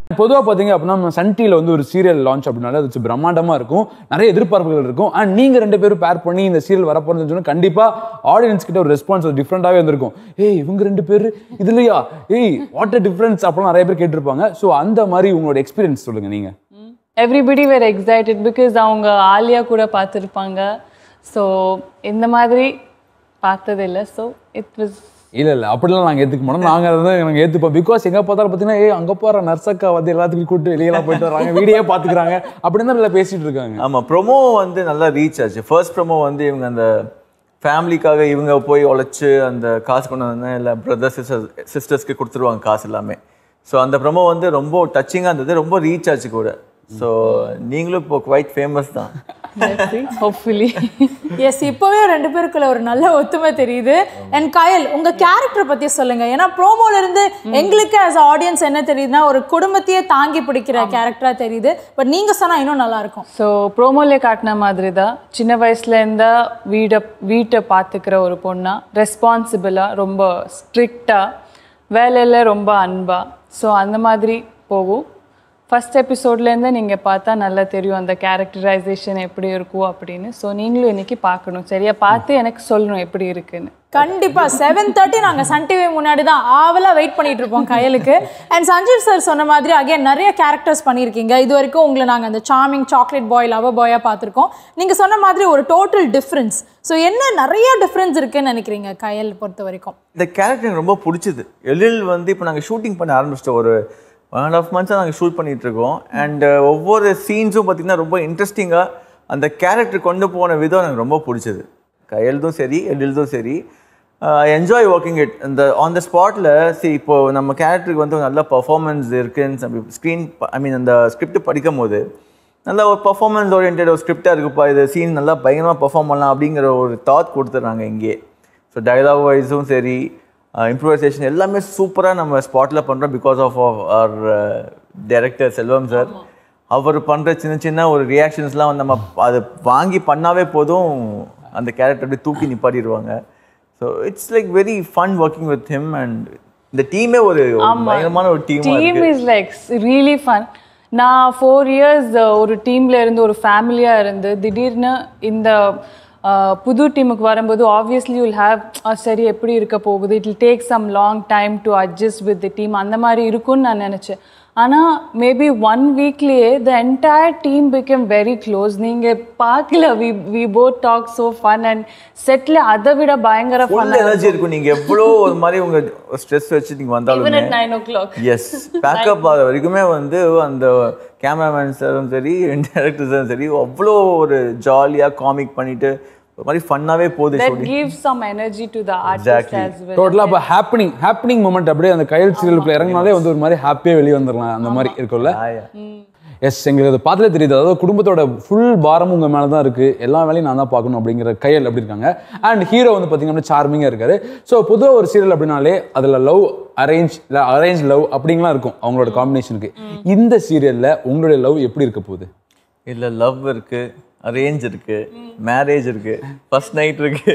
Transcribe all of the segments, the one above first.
பொதுவாக பார்த்தீங்க அப்படின்னா நம்ம சன் டிவியில் வந்து ஒரு சீரியல் லான்ச் அப்படின்னால அது பிரம்மாண்டமாக இருக்கும் நிறைய எதிர்பார்ப்புகள் இருக்கும் அண்ட் நீங்கள் ரெண்டு பேரும் பேர் பண்ணி இந்த சீரியல் வரப்போறதுன்னு சொன்னா கண்டிப்பாக ஆடியன்ஸ் கிட்ட ஒரு ரெஸ்பான்ஸ் டிஃப்ரெண்ட்டாகவே வந்திருக்கும் ஏய் இவங்க ரெண்டு பேர் இதுலையா ஏய் வாட் அ டிஃப்ரென்ஸ் அப்படிலாம் நிறைய பேர் கேட்டிருப்பாங்க ஸோ அந்த மாதிரி உங்களோட எக்ஸ்பீரியன்ஸ் சொல்லுங்கள் நீங்கள் எவ்ரிபடி வேர் எக்ஸைட்டட் பிகாஸ் அவங்க ஆலியா கூட பார்த்துருப்பாங்க ஸோ இந்த மாதிரி பார்த்ததில்லை ஸோ இட் வாஸ் இல்ல இல்ல அப்படிலாம் நாங்க ஏத்துக்க மாட்டோம் நாங்க அதை நாங்க ஏத்துப்போம் பிகாஸ் எங்க பார்த்தாலும் பாத்தீங்கன்னா ஏய் அங்க போற நர்சக்கா வந்து எல்லாத்துக்கும் கூட்டு வெளியெல்லாம் போயிட்டு வராங்க வீடியோ பாத்துக்கிறாங்க அப்படின்னு தான் நல்லா பேசிட்டு இருக்காங்க ஆமா ப்ரோமோ வந்து நல்லா ரீச் ஆச்சு ஃபர்ஸ்ட் ப்ரோமோ வந்து இவங்க அந்த ஃபேமிலிக்காக இவங்க போய் உழைச்சு அந்த காசு கொண்டு வந்து இல்லை பிரதர் சிஸ்டர் சிஸ்டர்ஸ்க்கு கொடுத்துருவாங்க காசு எல்லாமே ஸோ அந்த ப்ரோமோ வந்து ரொம்ப டச்சிங்காக இருந்தது ரொம்ப ரீச் ஆச்சு கூட ஸோ நீங்களும் இப்போ குவைட் ஃபேமஸ் தான் ஹோப்ஃபுல்லி எஸ் இப்போவே ரெண்டு பேருக்குள்ள ஒரு நல்ல ஒத்துமை தெரியுது அண்ட் கயல் உங்க கேரக்டர் பத்தி சொல்லுங்க ஏன்னா ப்ரோமோல இருந்து எங்களுக்கு ஆஸ் ஆடியன்ஸ் என்ன தெரியுதுன்னா ஒரு குடும்பத்தையே தாங்கி பிடிக்கிற கேரக்டரா தெரியுது பட் நீங்க சொன்னா இன்னும் நல்லா இருக்கும் ஸோ ப்ரோமோலே காட்டின மாதிரி தான் சின்ன வயசுலேருந்தா வீடை வீட்டை பார்த்துக்கிற ஒரு பொண்ணா ரெஸ்பான்சிபிளாக ரொம்ப ஸ்ட்ரிக்டாக வேலையில் ரொம்ப அன்பா ஸோ அந்த மாதிரி போகும் ஃபர்ஸ்ட் எபிசோட்லேருந்து நீங்கள் பார்த்தா நல்லா தெரியும் அந்த கேரக்டரைசேஷன் எப்படி இருக்கும் அப்படின்னு ஸோ நீங்களும் இன்னைக்கு பார்க்கணும் சரியா பார்த்து எனக்கு சொல்லணும் எப்படி இருக்குன்னு கண்டிப்பா செவன் தேர்ட்டி நாங்க சன் டிவி முன்னாடி தான் ஆவலா வெயிட் பண்ணிட்டு இருப்போம் கயலுக்கு அண்ட் சஞ்சீவ் சார் சொன்ன மாதிரி அகைன் நிறைய கேரக்டர்ஸ் பண்ணியிருக்கீங்க இது வரைக்கும் உங்களை நாங்க அந்த சார்மிங் சாக்லேட் பாய் லவ் பாயா பார்த்துருக்கோம் நீங்க சொன்ன மாதிரி ஒரு டோட்டல் டிஃப்ரென்ஸ் ஸோ என்ன நிறைய டிஃப்ரென்ஸ் இருக்குன்னு நினைக்கிறீங்க கயல் பொறுத்த வரைக்கும் இந்த கேரக்டர் எனக்கு ரொம்ப பிடிச்சது எழில் வந்து இப்போ நாங்கள் ஷூட்டிங் பண்ண ஆரம்பிச்சிட்டோம் ஒரு ஒன் அண்ட் ஆஃப் மந்த்ஸாக நாங்கள் ஷூட் பண்ணிட்டு இருக்கோம் அண்ட் ஒவ்வொரு சீன்ஸும் பார்த்தீங்கன்னா ரொம்ப இன்ட்ரெஸ்டிங்காக அந்த கேரக்டர் கொண்டு போன விதம் எனக்கு ரொம்ப பிடிச்சது கையெழுதும் சரி எழில்தும் சரி என்ஜாய் ஒர்க்கிங் இட் இந்த ஆன் த ஸ்பாட்டில் சி இப்போ நம்ம கேரக்டருக்கு வந்து ஒரு நல்ல பர்ஃபார்மன்ஸ் இருக்குன்னு ஸ்க்ரீன் ஐ மீன் அந்த ஸ்கிரிப்ட் படிக்கும் போது நல்ல ஒரு பர்ஃபார்மன்ஸ் ஓரியன்ட் ஒரு ஸ்கிரிப்டாக இருக்குப்பா இது சீன் நல்லா பயங்கரமாக பர்ஃபார்ம் பண்ணலாம் அப்படிங்கிற ஒரு தாட் கொடுத்துட்றாங்க இங்கே ஸோ டயலாக் வைஸும் சரி இம்ப்ரூவைசேஷன் எல்லாமே சூப்பராக நம்ம ஸ்பாட்டில் பண்ணுறோம் because of our director Selvam sir அவர் பண்ணுற சின்ன சின்ன ஒரு ரியாக்ஷன்ஸ்லாம் வந்து நம்ம அதை வாங்கி பண்ணாவே போதும் அந்த கேரக்டர் அப்படியே தூக்கி நிப்பாட்டிடுவாங்க so it's like very fun working with him and இந்த டீமே ஒரு ஒரு பயங்கரமான ஒரு டீமாக டீம் இருக்கு இஸ் லைக் ரியலி ஃபன் நான் ஃபோர் இயர்ஸ் ஒரு டீம்ல இருந்து ஒரு ஃபேமிலியா இருந்து திடீர்னு இந்த uh, புது டீமுக்கு வரும்போது ஆப்வியஸ்லி யூல் ஹேவ் சரி எப்படி இருக்க போகுது it will take some long time to adjust with the team அந்த மாதிரி இருக்கும்னு நான் நினச்சேன் ஆனால் மேபி ஒன் வீக்லேயே the entire team become very close நீங்கள் பார்க்கல we we both talk so fun and செட்டில் அதை விட பயங்கர ஃபுல் ஃபன் எனர்ஜி இருக்கும் நீங்கள் எவ்வளோ ஒரு மாதிரி உங்கள் ஸ்ட்ரெஸ் வச்சு நீங்கள் ஈவன் வந்தாலுமே அட் நைன் ஓ கிளாக் எஸ் பேக்கப் ஆகிற வரைக்குமே வந்து அந்த கேமராமேன் சாரும் சரி டேரக்டர் சாரும் சரி அவ்வளோ ஒரு ஜாலியாக காமிக் பண்ணிட்டு ஒரு மாதிரி ஃபன்னாகவே போகுது that shooting gives some energy to the artist Exactly. as well. டோட்டலா இப்போ ஹாப்பனிங் ஹாப்பனிங் மூமெண்ட் அப்படியே அந்த கையல் சீரியலுக்குள்ள இறங்கினாலே வந்து ஒரு மாதிரி ஹாப்பியா வெளியே வந்துடலாம் அந்த மாதிரி இருக்கும்ல எஸ் எங்களுக்கு அதை பார்த்தாலே தெரியுது அதாவது குடும்பத்தோட ஃபுல் பாரமும் உங்க மேல தான் இருக்கு எல்லா வேலையும் நான் தான் பார்க்கணும் அப்படிங்கிற கையல் அப்படி இருக்காங்க அண்ட் ஹீரோ வந்து பார்த்தீங்கன்னா சார்மிங்காக இருக்காரு ஸோ பொதுவாக ஒரு சீரியல் அப்படின்னாலே அதில் லவ் அரேஞ்ச் இல்லை அரேஞ்ச் லவ் அப்படிங்கலாம் இருக்கும் அவங்களோட காம்பினேஷனுக்கு இந்த சீரியல்ல உங்களுடைய லவ் எப்படி இருக்க போகுது இல்லை லவ் இருக்கு அரேஞ்ச் இருக்கு மேரேஜ் இருக்கு ஃபர்ஸ்ட் நைட் இருக்கு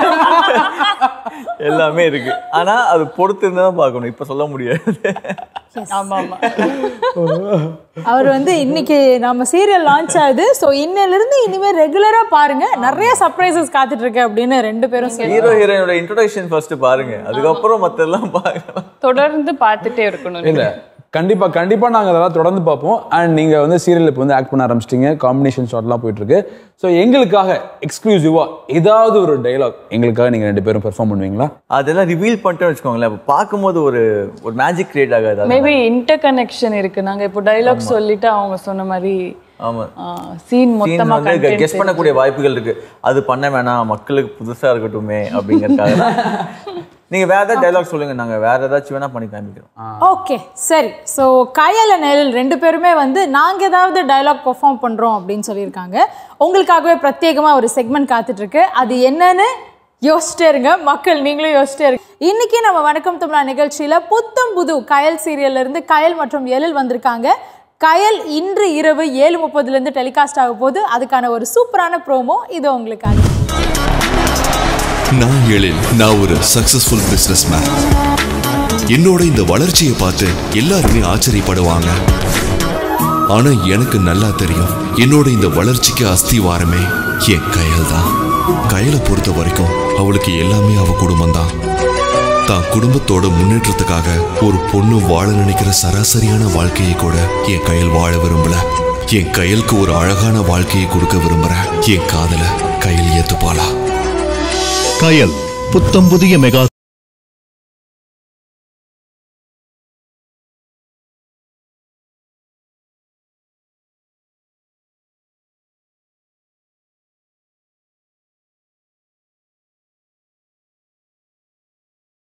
எல்லாமே இருக்கு ஆனா அது பொறுத்து இருந்து தான் பார்க்கணும் இப்போ சொல்ல முடியாது ஆமா ஆமா அவர் வந்து இன்னைக்கு நம்ம சீரியல் லான்ச் ஆகுது ஸோ இன்னிலிருந்து இனிமே ரெகுலரா பாருங்க நிறைய சர்ப்ரைசஸ் காத்துட்டு இருக்கு அப்படின்னு ரெண்டு பேரும் சொல்லி ஹீரோ ஹீரோயினோட இன்ட்ரோடக்ஷன் ஃபர்ஸ்ட் பாருங்க அதுக்கப்புறம் மற்றெல்லாம் பார்க்கலாம் தொடர்ந்து பார்த்துட்டே இருக்கணும் இல்ல கண்டிப்பா கண்டிப்பா நாங்க அதெல்லாம் தொடர்ந்து பார்ப்போம் அண்ட் நீங்க வந்து சீரியல் இப்போ வந்து ஆக்ட் பண்ண ஆரம்பிச்சிட்டீங்க காம்பினேஷன் ஷாட்லாம் போயிட்டு இருக்கு ஸோ எங்களுக்காக எக்ஸ்க்ளூசிவா ஏதாவது ஒரு டைலாக் எங்களுக்காக நீங்க ரெண்டு பேரும் பெர்ஃபார்ம் பண்ணுவீங்களா அதெல்லாம் ரிவீல் பண்ணிட்டோம்னு வச்சுக்கோங்களேன் அப்போ பார்க்கும்போது ஒரு ஒரு மேஜிக் கிரியேட் ஆகாது அது. மேபி இன்டர் கனெக்ஷன் இருக்கு நாங்க இப்போ டைலாக் சொல்லிட்டு அவங்க சொன்ன மாதிரி ஆமா சீன் சீன் மொத்தமா வந்து கெஸ் பண்ணக்கூடிய வாய்ப்புகள் இருக்கு அது பண்ண வேணாம் மக்களுக்கு புதுசா இருக்கட்டுமே அப்படிங்கறதுக்காக தான். நீங்க வேற ஏதாவது டைலாக் சொல்லுங்க நாங்க வேற ஏதாச்சும் வேணா பண்ணி காமிக்கிறோம் ஓகே சரி ஸோ கயல் and நெழில் ரெண்டு பேருமே வந்து நாங்க ஏதாவது டயலாக் பெர்ஃபார்ம் பண்றோம் அப்படின்னு சொல்லியிருக்காங்க உங்களுக்காகவே பிரத்யேகமா ஒரு செக்மெண்ட் காத்துட்டு இருக்கு அது என்னன்னு யோசிச்சிட்டே இருங்க மக்கள் நீங்களும் யோசிச்சிட்டே இருங்க இன்னைக்கு நம்ம வணக்கம் தமிழா நிகழ்ச்சியில புத்தம் புது கயல் சீரியல்ல இருந்து கயல் மற்றும் எழில் வந்திருக்காங்க கயல் இன்று இரவு ஏழு முப்பதுலேருந்து டெலிகாஸ்ட் ஆக போகுது அதுக்கான ஒரு சூப்பரான ப்ரோமோ இது உங்களுக்காக நான் எழில் நான் ஒரு சக்சஸ்ஃபுல் பிஸ்னஸ் மேன் என்னோட இந்த வளர்ச்சியை பார்த்து எல்லாருமே ஆச்சரியப்படுவாங்க ஆனா எனக்கு நல்லா தெரியும் என்னோட இந்த வளர்ச்சிக்கு அஸ்திவாரமே என் கயல் தான் கயலை பொறுத்த வரைக்கும் அவளுக்கு எல்லாமே அவ குடும்பம் தான் தான் குடும்பத்தோட முன்னேற்றத்துக்காக ஒரு பொண்ணு வாழ நினைக்கிற சராசரியான வாழ்க்கையை கூட என் கையில் வாழ விரும்பல என் கையலுக்கு ஒரு அழகான வாழ்க்கையை கொடுக்க விரும்புறேன் என் காதல கையில் ஏத்துப்பாளா கயல் புத்தம் புதிய மெகா